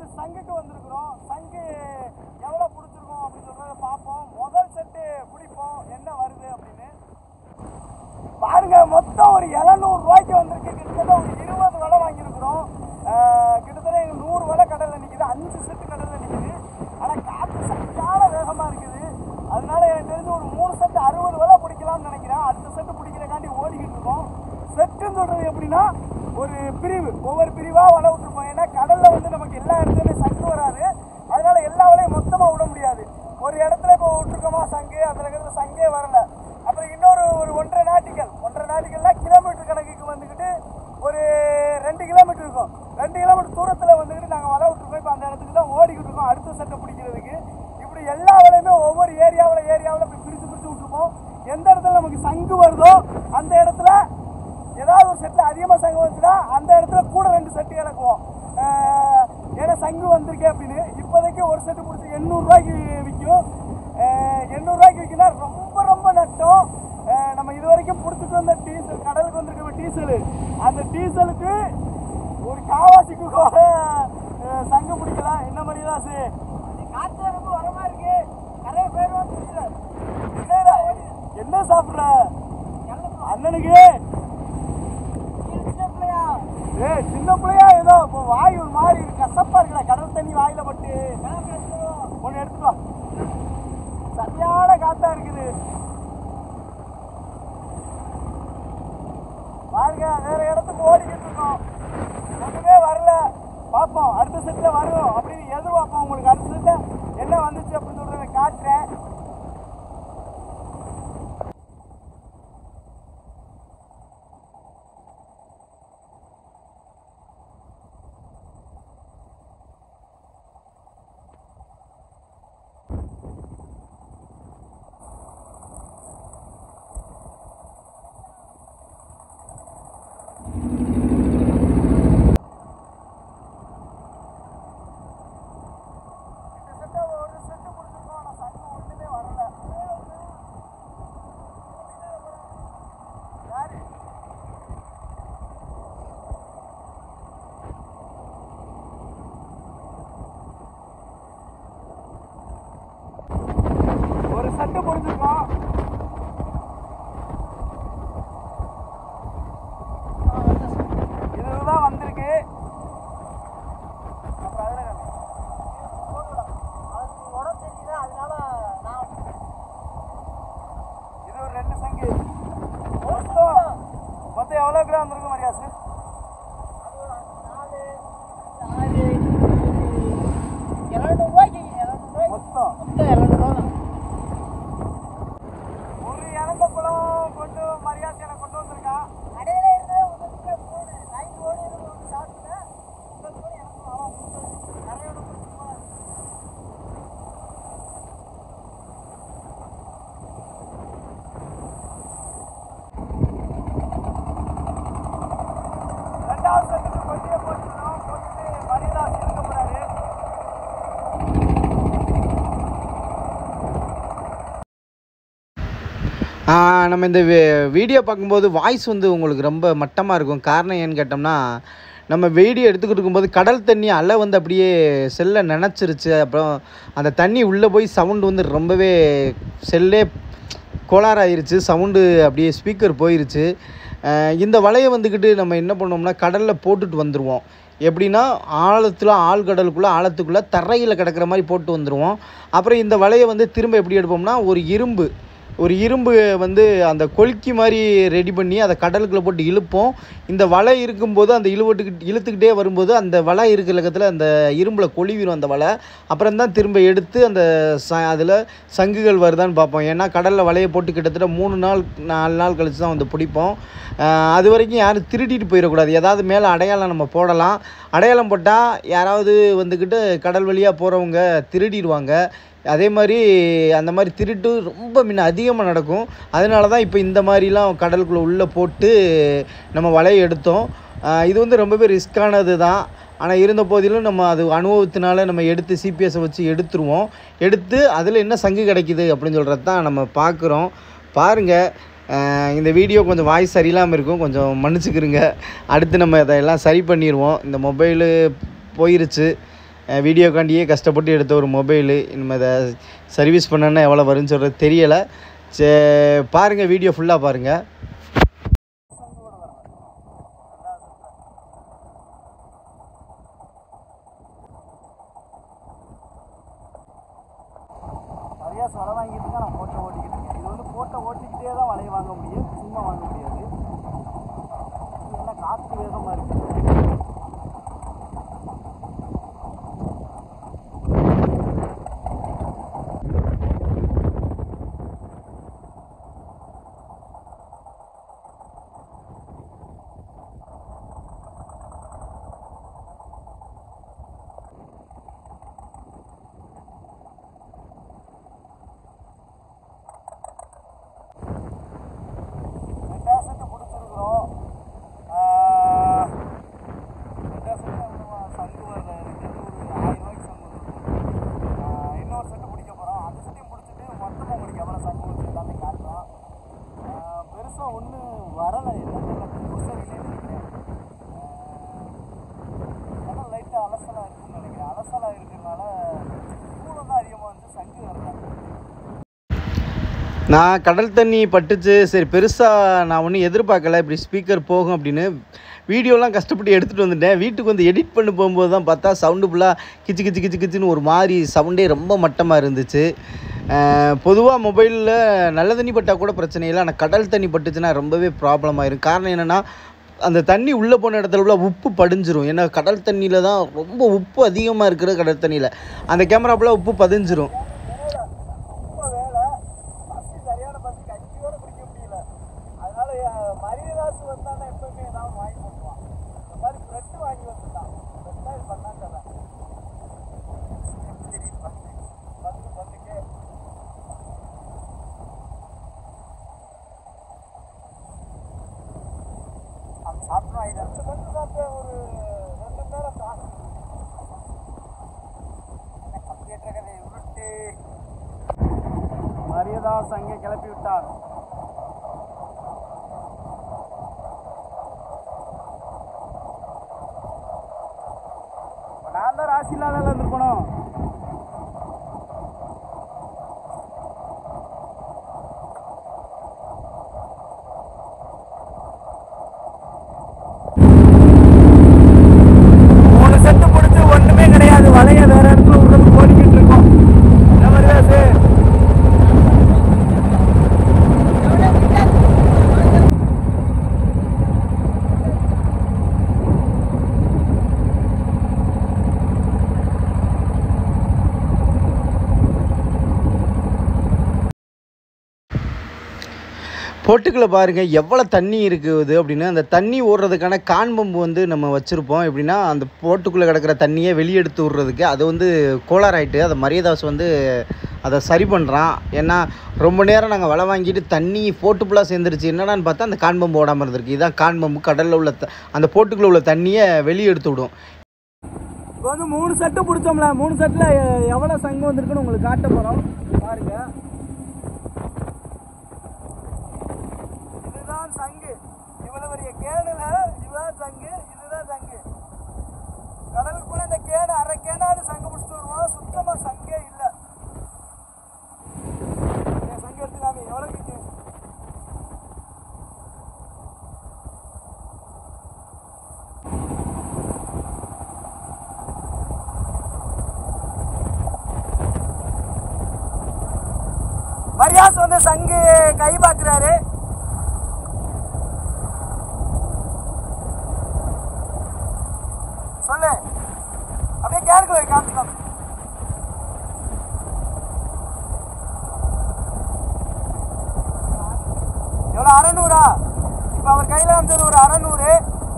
சங்குக்கு வந்திருக்கிறோம் சங்கு எவ்வளோ பிடிச்சிருக்கோம் அப்படின்னு சொல்றத பார்ப்போம் முதல் செட்டு பிடிப்போம் என்ன வருது அப்படின்னு பாருங்க மொத்தம் ஒரு எழுநூறு ரூபாய்க்கு வந்திருக்கு கிட்டத்தட்ட ஒரு இருபது வலை வாங்கியிருக்கிறோம் ஆஹ் கிட்டத்தட்ட எங்க நூறு வலை கடல்ல நிக்குது அஞ்சு செட்டு கடல்ல நிக்குது ஆனா காத்து சரியான வேகமா இருக்குது அதனால எனக்கு தெரிஞ்சு ஒரு மூணு செட்டு அறுபது வலை பிடிக்கலாம்னு நினைக்கிறேன் அடுத்த செட்டு பிடிக்கிறக்காண்டி ஓடிக்கிட்டு இருக்கோம் செட்டுன்னு சொல்றது எப்படின்னா ஒரு பிரிவு ஒவ்வொரு பிரிவா வலை விட்டுருப்போம் ஏன்னா கடல்ல வந்து நமக்கு எல்லா இடத்துலயுமே சங்கு வராது அதனால எல்லா வலையும் மொத்தமா விட முடியாது ஒரு இடத்துல இப்போ விட்டுருக்கோமா சங்கு அதுல இருக்கிற சங்கே வரல அப்புறம் இன்னொரு ஒரு ஒன்றரை நாட்டிகள் ஒன்றரை நாட்டிகள்னா கிலோமீட்டர் கணக்குக்கு வந்துக்கிட்டு ஒரு ரெண்டு கிலோமீட்டர் இருக்கும் ரெண்டு கிலோமீட்டர் தூரத்தில் வந்துக்கிட்டு நாங்கள் வலை விட்டுருக்கோம் இப்போ அந்த இடத்துக்கு தான் ஓடிக்கிட்டு இருக்கோம் அடுத்த சட்டை பிடிக்கிறதுக்கு இப்படி எல்லா வலையுமே ஒவ்வொரு ஏரியாவில் ஏரியாவில் இப்படி பிரித்து பிரித்து விட்டுருப்போம் எந்த இடத்துல நமக்கு சங்கு வருதோ அந்த இடத்துல ஏதாவது ஒரு செட்டில் அதிகமாக சங்கு வந்துச்சுன்னா அந்த இடத்துல கூட ரெண்டு செட்டு இறக்குவோம் ஆஹ் ஏன்னா சங்கு வந்திருக்கு அப்படின்னு இப்போதைக்கு ஒரு செட்டு பிடிச்சி எண்ணூறுரூவாய்க்கு விற்கும் எண்ணூறுரூவாய்க்கு விற்கினா ரொம்ப ரொம்ப நட்டம் ஆஹ் நம்ம இது வரைக்கும் பிடிச்சிட்டு வந்த டீசல் கடலுக்கு வந்திருக்க டீசலு அந்த டீசலுக்கு ஒரு காவாசிக்கு கூட ஆஹ் சங்கு பிடிக்கலாம் என்ன மாதிரி தான் சார் காற்று ரொம்ப வரமா இருக்கு நிறைய பேர் தெரியல என்னடா, என்ன சாப்பிட்ற அண்ணனுக்கு ஏய் சின்ன பிள்ளையா ஏதோ இப்போ வாய் ஒரு மாதிரி இருக்கு கசப்பா இருக்குடா கடல் தண்ணி வாயில பட்டு ஒன்று எடுத்துட்டு வா சரியான காத்தா இருக்குது பாருங்க வேற இடத்துக்கு ஓடிக்கிட்டு இருக்கோம் ஒண்ணுமே வரல பார்ப்போம் அடுத்த செட்டில் வரும் அப்படின்னு எதிர்பார்ப்போம் உங்களுக்கு அடுத்த செட்டில் என்ன வந்துச்சு அப்படின்னு சொல்றத காட்டுறேன் கிட்டத்தட்ட ஒரு செட்டு பிடிச்சிருக்கோம் ஆனால் சங்கு ஒன்றுமே வரல யாரு ஒரு சட்டு பிடிச்சிருக்கோம் இதுதான் வந்திருக்கு அப்புறம் அதில் இது ஒரு ரெண்டு சங்கு மொத்தம் மொத்தம் எவ்வளோ கிராம் வந்திருக்கு மரியாசு மொத்தம் ஒரு இறந்த குளம் கொண்டு மரியாதை எனக்கு கொண்டு வந்திருக்கான் ரெண்டாவது செட்டுக்கு கொட்டியை போட்டுக்கணும் போட்டுட்டு மரியாதை இருக்க போறாரு ஆ, நம்ம இந்த வி- வீடியோ பார்க்கும்போது வாய்ஸ் வந்து உங்களுக்கு ரொம்ப மட்டமாக இருக்கும் காரணம் ஏன்னு கேட்டோம்னா நம்ம வீடியோ எடுத்துக்கிட்டு இருக்கும்போது கடல் தண்ணி அலை வந்து அப்படியே செல்லை நினச்சிருச்சு அப்புறம் அந்த தண்ணி உள்ளே போய் சவுண்டு வந்து ரொம்பவே செல்லே கோளாறாயிருச்சு சவுண்டு அப்படியே ஸ்பீக்கர் போயிருச்சு அஹ் இந்த வலையை வந்துக்கிட்டு நம்ம என்ன பண்ணோம்னா கடலில் போட்டுட்டு வந்துடுவோம் எப்படின்னா ஆழத்தில் ஆழ்கடலுக்குள்ளே ஆழத்துக்குள்ளே தரையில் கிடக்கிற மாதிரி போட்டு வந்துடுவோம் அப்புறம் இந்த வலையை வந்து திரும்ப எப்படி எடுப்போம்னா ஒரு இரும்பு ஒரு இரும்பு வந்து அந்த கொல்கி மாதிரி ரெடி பண்ணி அதை கடலுக்குள்ளே போட்டு இழுப்போம் இந்த வலை இருக்கும்போது அந்த இழுவட்டுக்கிட்டு இழுத்துக்கிட்டே வரும்போது அந்த வலை இருக்கிற இடத்துல அந்த இரும்பில் கொழிவிடும் அந்த வலை அப்புறம் தான் திரும்ப எடுத்து அந்த ச அதில் சங்குகள் வருதான்னு பார்ப்போம் ஏன்னா கடலில் வலையை போட்டு கிட்டத்தட்ட மூணு நாள் நாலு நாள் கழிச்சு தான் வந்து பிடிப்போம் ஆஹ் அது வரைக்கும் யாரும் திருடிட்டு போயிடக்கூடாது ஏதாவது மேலே அடையாளம் நம்ம போடலாம் அடையாளம் போட்டால் யாராவது வந்துக்கிட்டு கடல் வழியாக போகிறவங்க திருடிடுவாங்க அதே மாதிரி அந்த மாதிரி திருட்டு ரொம்ப முன்ன அதிகமாக நடக்கும் அதனால தான் இப்போ இந்த மாதிரிலாம் கடலுக்குள்ளே உள்ளே போட்டு நம்ம வலையை எடுத்தோம் ஆஹ் இது வந்து ரொம்பவே ரிஸ்க்கானது தான் ஆனால் இருந்த போதிலும் நம்ம அது அனுபவத்தினால நம்ம எடுத்து சிபிஎஸை வச்சு எடுத்துருவோம் எடுத்து அதில் என்ன சங்கு கிடைக்குது அப்படின்னு சொல்கிறது தான் நம்ம பார்க்குறோம் பாருங்கள் ஆஹ் இந்த வீடியோ கொஞ்சம் வாய்ஸ் சரியில்லாமல் இருக்கும் கொஞ்சம் மன்னிச்சுக்கிறங்க அடுத்து நம்ம இதெல்லாம் சரி பண்ணிடுவோம் இந்த மொபைலு போயிருச்சு வீடியோக்காண்டியே கஷ்டப்பட்டு எடுத்த ஒரு மொபைலு இனிமேல் அதை சர்வீஸ் பண்ணோன்னா எவ்வளோ வரும்னு சொல்கிறது தெரியலை சே பாருங்கள் வீடியோ ஃபுல்லாக பாருங்கள் நிறையா வலை வாங்கிட்டு இருக்கேன் நான் போட்டோ ஓட்டிக்கிட்டு இருக்கேன் இது வந்து போட்டோ ஓட்டிக்கிட்டே தான் வலையை வாங்க முடியும் சும்மா வாங்க முடியாது இது எல்லாம் காற்று வேகமாக இருக்கு ரெண்டாவது செட்டு பிடிச்சிருக்கிறோம் ரெண்டாவது செட்டு சங்கு வரல இருக்கிறது ஒரு ஆயிரம் ரூபாய்க்கு சங்கு வந்துருக்கும் ஆஹ் இன்னொரு செட்டு பிடிக்க போகிறோம் அந்த செட்டையும் பிடிச்சிட்டு மொத்தமாக உங்களுக்கு எவ்வளோ சங்கு வருது எல்லாமே காட்டுறோம் பெருசாக ஒன்றும் வரலை என்ன தெரியல பூசரிலே நினைக்கிறேன் ஆனால் லைட்டாக அலசலாக இருக்குன்னு நினைக்கிறேன் அலசலாக இருக்கிறதுனால சூழல் தான் அதிகமாக வந்து சங்கு வரல நான் கடல் தண்ணி பட்டுச்சு சரி பெருசாக நான் ஒன்றும் எதிர்பார்க்கல இப்படி ஸ்பீக்கர் போகும் அப்படின்னு வீடியோலாம் கஷ்டப்பட்டு எடுத்துகிட்டு வந்துட்டேன் வீட்டுக்கு வந்து எடிட் பண்ண போகும்போது தான் பார்த்தா சவுண்டு ஃபுல்லாக கிச்சு கிச்சு கிச்சு கிச்சுன்னு ஒரு மாதிரி சவுண்டே ரொம்ப மட்டமாக இருந்துச்சு பொதுவாக மொபைலில் நல்ல தண்ணி பட்டால் கூட பிரச்சனை இல்லை ஆனால் கடல் தண்ணி பட்டுச்சுன்னா ரொம்பவே ப்ராப்ளம் ஆயிரும் காரணம் என்னென்னா அந்த தண்ணி உள்ளே போன இடத்துல உள்ள உப்பு படிஞ்சிரும் ஏன்னா கடல் தண்ணியில் தான் ரொம்ப உப்பு அதிகமாக இருக்கிறது கடல் தண்ணியில் அந்த கேமரா ஃபுல்லாக உப்பு பதிஞ்சிரும் ரொம்ப வேலை பசி சரியான பசி கஞ்சியோட குடிக்க முடியல அதனால அஹ், மரியதாசு வந்தானே எப்பவுமே ஏதாவது வாங்கி கொடுப்பான் இந்த மாதிரி பிரெட் வாங்கி வந்துட்டான் பிரெட்டா இது பண்ணான்னு தெரியல தெரியுது பத்து பத்து பத்துக்கு அது சாப்பிட்டோம் ஐந்து அஞ்சு பத்து சாப்பிட்டேன் ஒரு ரெண்டு நேரம் தான் கம்ப்யூட்டர் கதை உருட்டு மரியதாஸ் அங்கே கிளப்பி விட்டார் இப்ப நான் தான் ராசி இல்லாத இருந்திருக்கணும் மூணு செட்டு பிடிச்சி ஒண்ணுமே கிடையாது வலைய வேற இடத்துல விடுறது ஓடிக்கிட்டு இருக்கோம் என்ன மரியாதை போட்டுக்குள்ளே பாருங்கள் எவ்வளோ தண்ணி இருக்குது அப்படின்னு அந்த தண்ணி ஓடுறதுக்கான கான்பம்பு வந்து நம்ம வச்சுருப்போம் எப்படின்னா அந்த போட்டுக்குள்ளே கிடக்கிற தண்ணியை வெளியெடுத்து விட்றதுக்கு அது வந்து கோளாறாயிட்டு அதை மரியதாஸ் வந்து அதை சரி பண்ணுறான் ஏன்னா ரொம்ப நேரம் நாங்கள் வலை வாங்கிட்டு தண்ணி போட்டு ஃபுல்லாக சேர்ந்துருச்சு என்னடான்னு பார்த்தா அந்த கான்பம்பு ஓடாமல் இருந்திருக்கு இதுதான் கான்பம்பு கடலில் உள்ள த- அந்த போட்டுக்குள்ளே உள்ள தண்ணியை வெளியே எடுத்து விடும் இப்போ வந்து மூணு செட்டு பிடிச்சோம்ல மூணு செட்டில் எவ்வளோ சங்கம் வந்திருக்குன்னு உங்களுக்கு காட்ட போகிறோம் பாருங்க இதுதான் சங்கு இவ்வளவு பெரிய கேடுல இதுதான் சங்கு இதுதான் சங்கு கடலுக்கு போனால் இந்த கேடு அரை கேடாது சங்கு பிடிச்சிட்டு வருவோம் சுத்தமாக சங்கே இல்லை சங்கு எடுத்துக்காம எவ்வளோ இருக்கு மரியாஸ் வந்து சங்கு கை பார்க்குறாரு சொல்லு அப்படியே கேர்க்குள்ள காமிச்சுக்கோங்க எவ்வளோ அறநூறா இப்போ அவர் கையில் வந்தது ஒரு அறநூறு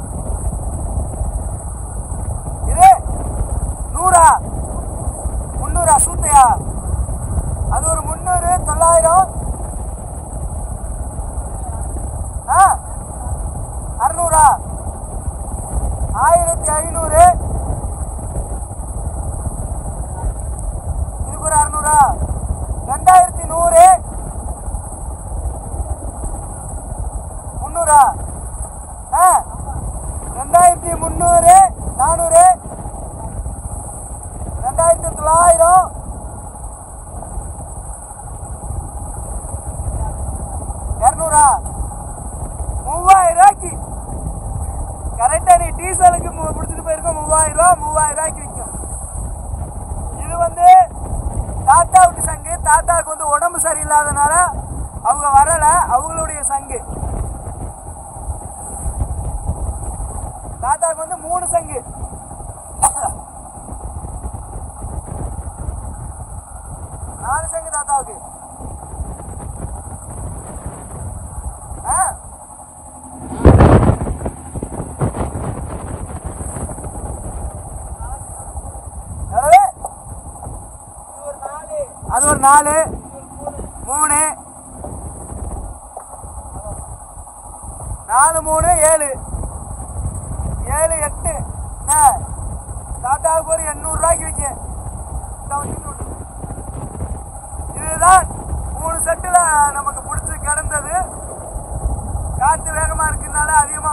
இது நூறா முந்நூறா சூத்தையா அது ஒரு முந்நூறு தொள்ளாயிரம் ஆ அறுநூறா ஆயிரத்தி ஐநூறு இதுக்கு ஒரு அறுநூறா ரெண்டாயிரத்தி நூறு முந்நூறா ஆ ரெண்டாயிரத்தி முந்நூறு நானூறு டீசலுக்கு மு- பிடிச்சிட்டு போயிருக்கோம் மூவாயிரம் ரூபா மூவாயிரம் ரூபாய்க்கு விற்கும் இது வந்து தாத்தா விட்டு சங்கு தாத்தாவுக்கு வந்து உடம்பு சரியில்லாதனால அவங்க வரல அவங்களுடைய சங்கு தாத்தாவுக்கு வந்து மூணு சங்கு நாலு சங்கு தாத்தாவுக்கு ஆ எவ்வளவு? அது ஒரு நாலு மூணு நாலு மூணு ஏழு ஏழு எட்டு என்ன தாத்தாவுக்கு ஒரு எண்ணூறு ரூபாய்க்கு விற்க இதுதான் மூணு செட்டுல நமக்கு பிடிச்சி கிடந்தது காற்று வேகமா இருக்குனால அதிகமா